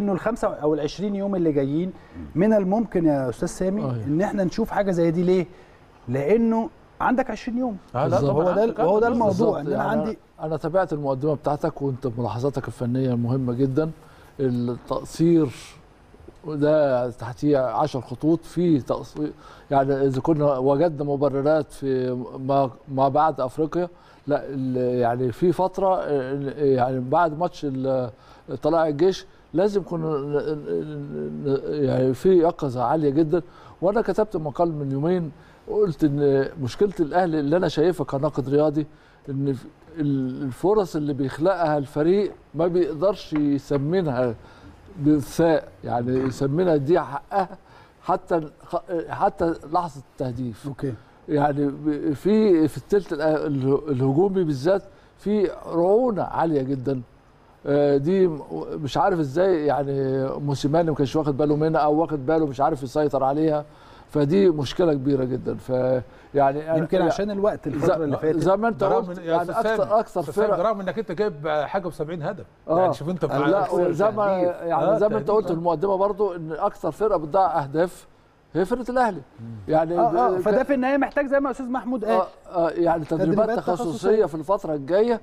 انه الخمسه او ال 20 يوم اللي جايين من الممكن يا استاذ سامي أيوة. ان احنا نشوف حاجه زي دي ليه؟ لانه عندك 20 يوم آه لا بالظبط. طبعا هو ده عندك هو ده عندك. الموضوع بالظبط. ان انا يعني عندي انا تابعت المقدمه بتاعتك وانت ملاحظاتك الفنيه مهمه جدا التقصير وده تحتيه 10 خطوط في تقصير يعني اذا كنا وجدنا مبررات في ما ما بعد افريقيا لا ال- يعني في فتره يعني بعد ماتش ال- طلائع الجيش لازم كنا ن- ن- ن- يعني في يقظه عاليه جدا وانا كتبت مقال من يومين قلت ان مشكله الاهلي اللي انا شايفها كناقد رياضي ان ف- ال- الفرص اللي بيخلقها الفريق ما بيقدرش يسمنها بإنفاق يعني يسمنها دي حقها حتى حتى لحظه التهديف اوكي يعني ب- في في الثلث الأ- اله- الهجومي بالذات في رعونه عاليه جدا آه، دي م- مش عارف ازاي يعني موسيماني ما كانش واخد باله منها او واخد باله مش عارف يسيطر عليها فدي مشكله كبيره جدا ف يعني أنا- يمكن عشان الوقت الفتره اللي زي, فاتت زي ما انت برغم قلت من- يا يعني أستاذ سامي، اكثر اكثر أستاذ سامي، فرق برغم انك انت جايب حاجه ب 70 هدف آه. يعني شوف انت مع لا أكثر وزي ما تهديف. يعني آه، زي ما انت تهديف، قلت آه. المقدمه برضو ان اكثر فرقه بتضيع اهداف هي فرقه الاهلي يعني اه اه ب- فده في النهايه محتاج زي ما استاذ محمود قال آه آه يعني تدريبات تدريبات تخصصيه تخصصية. في الفتره الجايه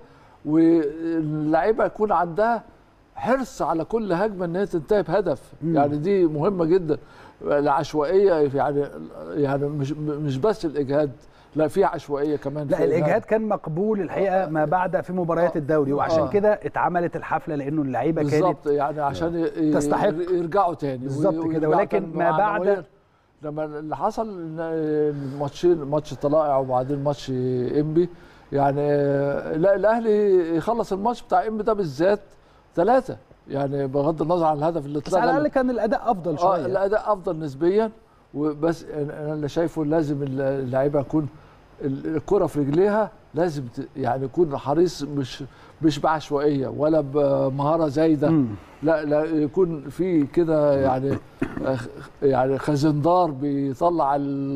واللعيبه يكون عندها حرص على كل هجمه ان هي تنتهي بهدف مم. يعني دي مهمه جدا العشوائيه يعني يعني مش مش بس الاجهاد لا في عشوائيه كمان لا في الاجهاد كان مقبول الحقيقه ما بعد في مباريات آه. الدوري وعشان آه. كده اتعملت الحفله لانه اللعيبه كانت بالظبط يعني عشان ي- تستحق. يرجعوا تاني بالظبط كده، ويرجعوا ولكن تاني ما بعد- معنوياً. لما اللي حصل إن الماتشين ماتش طلائع وبعدين ماتش انبي يعني لا الاهلي يخلص الماتش بتاع انبي ده بالذات ثلاثه يعني بغض النظر عن الهدف اللي بس على اتلغى الاقل كان الاداء افضل اه شويه الاداء افضل نسبيا وبس انا اللي شايفه لازم اللعيبه يكون ال- الكره في رجليها لازم ت- يعني يكون حريص مش مش بعشوائيه ولا بمهاره زايده مم. لا لا يكون في كده يعني أخ- يعني خزندار بيطلع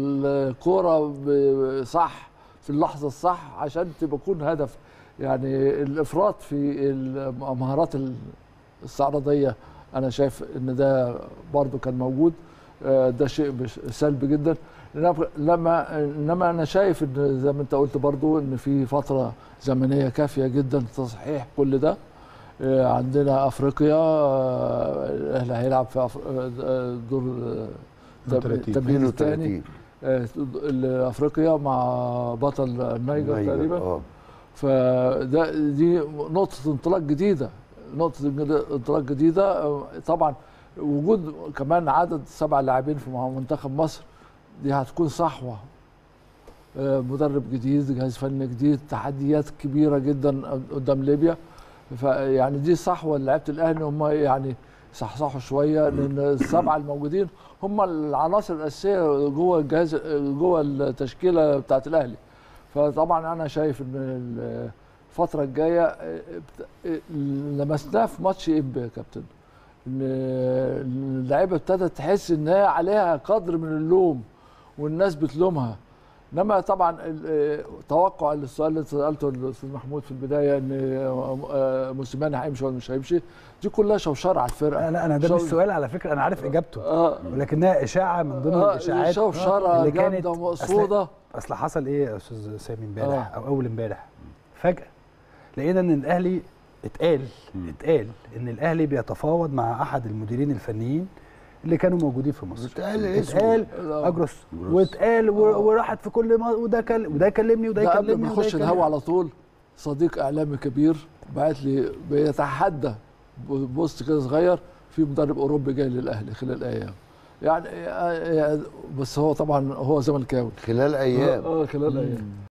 الكوره ب- صح في اللحظه الصح عشان تبقى يكون هدف يعني الافراط في المهارات الاستعراضيه انا شايف ان ده برضو كان موجود آه، ده شيء مش- سلبي جدا لما- لما انما انا شايف ان زي ما انت قلت برضو ان في فتره زمنيه كافيه جدا لتصحيح كل ده آه، عندنا افريقيا آه، الاهلي هيلعب في أف- آه، دور آه، تم- 32. التمهيد الثاني 32 افريقيا مع بطل النيجر نيجر، تقريبا اه فده دي نقطة انطلاق جديدة نقطة انطلاق جديدة آه، طبعا وجود كمان عدد سبع لاعبين في منتخب مصر دي هتكون صحوة آه، مدرب جديد جهاز فني جديد تحديات كبيرة جدا قدام ليبيا فيعني دي صحوة لعيبة الأهلي هم يعني صحصحوا شوية لأن السبعة الموجودين هم العناصر الأساسية جوه الجهاز جوه التشكيلة بتاعت الأهلي فطبعا انا شايف ان الفتره الجايه بت- لمسناه في ماتش انبي يا كابتن ان اللعيبه ابتدت تحس ان هي عليها قدر من اللوم والناس بتلومها انما طبعا ال- توقع السؤال اللي سالته الاستاذ محمود في البدايه ان آه، موسيماني هيمشي ولا مش هيمشي دي كلها شوشره على الفرقه لا انا ده مش شو- سؤال على فكره انا عارف اجابته اه ولكنها اشاعه من ضمن آه، الاشاعات شوشره اللي كانت جامده مقصوده اصل حصل ايه يا استاذ سامي امبارح آه. او اول امبارح فجاه لقينا ان الاهلي اتقال اتقال ان الاهلي بيتفاوض مع احد المديرين الفنيين اللي كانوا موجودين في مصر اتقال اسمه. اتقال آه. اجروس أجروس. واتقال و- آه. وراحت في كل ما وده كل وده يكلمني وده ده قبل يكلمني ما وده يخش يكلمني. الهوا على طول صديق اعلامي كبير بعت لي بيتحدى بوست كده صغير في مدرب اوروبي جاي للاهلي خلال ايام يعني يعني- بس هو طبعا هو زملكاوي خلال ايام اه خلال ايام